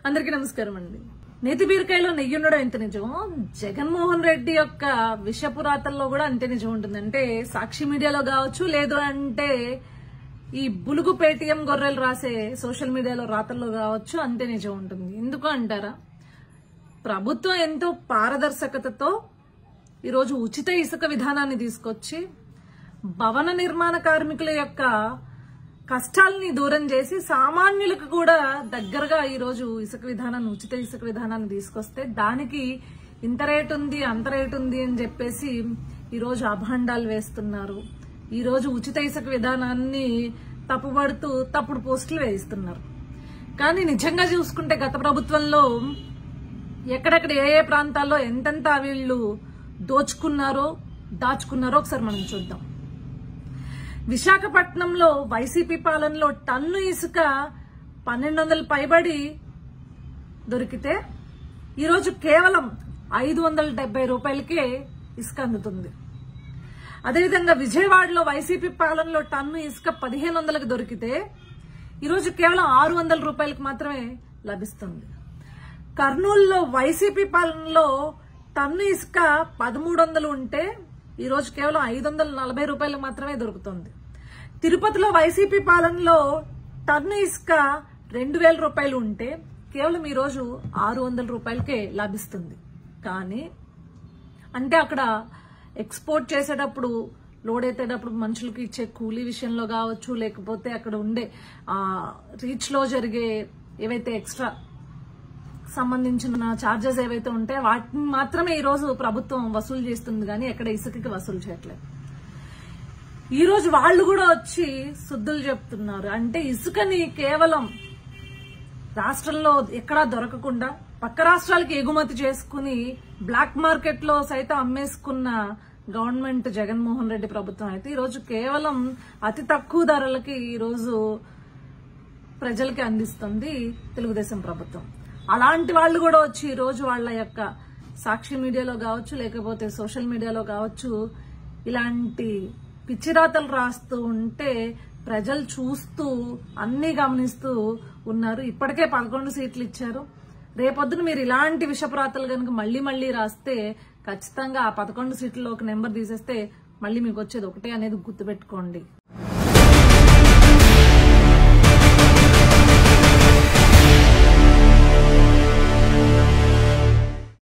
అందరికీ నమస్కారం అండి నేతి బీరకాయలో నెయ్యి ఉండడం ఎంత నిజం జగన్మోహన్ రెడ్డి యొక్క విషపురాతల్లో కూడా అంతే నిజం ఉంటుంది అంటే సాక్షి మీడియాలో కావచ్చు లేదు అంటే ఈ బులుగు పేటిఎం గొర్రెలు రాసే సోషల్ మీడియాలో రాతల్లో కావచ్చు అంతే నిజం ఉంటుంది ఎందుకు అంటారా ప్రభుత్వం ఎంతో పారదర్శకతతో ఈరోజు ఉచిత ఇసుక విధానాన్ని తీసుకొచ్చి భవన నిర్మాణ కార్మికుల యొక్క కష్టాలని దూరం చేసి సామాన్యులకు కూడా దగ్గరగా ఈరోజు ఇసుక విధానాన్ని ఉచిత ఇసుక విధానాన్ని తీసుకొస్తే దానికి ఇంత రేటు ఉంది అంత రేటు ఉంది అని చెప్పేసి ఈరోజు అభాండాలు వేస్తున్నారు ఈరోజు ఉచిత ఇసుక విధానాన్ని తప్పుపడుతూ తప్పుడు పోస్టులు వేయిస్తున్నారు కానీ నిజంగా చూసుకుంటే గత ప్రభుత్వంలో ఎక్కడెక్కడ ఏ ఏ ప్రాంతాల్లో ఎంతెంత వీళ్ళు దోచుకున్నారో దాచుకున్నారో ఒకసారి మనం చూద్దాం విశాఖపట్నంలో వైసీపీ పాలనలో టన్ను ఇసుక పన్నెండు వందలు పైబడి దొరికితే ఈరోజు కేవలం ఐదు వందల డెబ్బై రూపాయలకే ఇసుక అందుతుంది అదేవిధంగా విజయవాడలో వైసీపీ పాలనలో టన్ను ఇసుక పదిహేను వందలకు దొరికితే ఈరోజు కేవలం ఆరు వందల రూపాయలకు మాత్రమే లభిస్తుంది కర్నూలులో వైసీపీ పాలనలో టన్ను ఇసుక పదమూడు వందలు ఉంటే ఈ రోజు కేవలం ఐదు వందల నలభై రూపాయలు మాత్రమే దొరుకుతుంది తిరుపతిలో వైసీపీ పాలనలో టన్ను ఇసుక రెండు వేల రూపాయలు ఉంటే కేవలం ఈ రోజు ఆరు వందల రూపాయలకే లభిస్తుంది కానీ అంటే అక్కడ ఎక్స్పోర్ట్ చేసేటప్పుడు లోడ్ ఎత్తేటప్పుడు మనుషులకి ఇచ్చే కూలీ విషయంలో కావచ్చు లేకపోతే అక్కడ ఉండే ఆ రీచ్ లో జరిగే ఏవైతే ఎక్స్ట్రా సంబంధించిన ఛార్జెస్ ఏవైతే ఉంటాయో వాటిని మాత్రమే ఈ రోజు ప్రభుత్వం వసూలు చేస్తుంది కానీ ఎక్కడ ఇసుకకి వసూలు చేయట్లేదు ఈ రోజు వాళ్ళు కూడా వచ్చి శుద్ధులు చెప్తున్నారు అంటే ఇసుకని కేవలం రాష్ట్రంలో ఎక్కడా దొరకకుండా పక్క రాష్ట్రాలకి ఎగుమతి చేసుకుని బ్లాక్ మార్కెట్ లో సైతం అమ్మేసుకున్న గవర్నమెంట్ జగన్మోహన్ రెడ్డి ప్రభుత్వం అయితే ఈ రోజు కేవలం అతి తక్కువ ధరలకి ఈ రోజు ప్రజలకి అందిస్తుంది తెలుగుదేశం ప్రభుత్వం అలాంటి వాళ్ళు కూడా వచ్చి ఈ రోజు వాళ్ళ యొక్క సాక్షి మీడియాలో కావచ్చు లేకపోతే సోషల్ మీడియాలో కావచ్చు ఇలాంటి పిచ్చిరాతలు రాస్తూ ఉంటే ప్రజలు చూస్తూ అన్ని గమనిస్తూ ఉన్నారు ఇప్పటికే పదకొండు సీట్లు ఇచ్చారు రేపొద్దున మీరు ఇలాంటి విషపురాతలు కనుక మళ్ళీ మళ్ళీ రాస్తే ఖచ్చితంగా ఆ పదకొండు సీట్లలో ఒక నెంబర్ తీసేస్తే మళ్ళీ మీకు వచ్చేది ఒకటే అనేది గుర్తుపెట్టుకోండి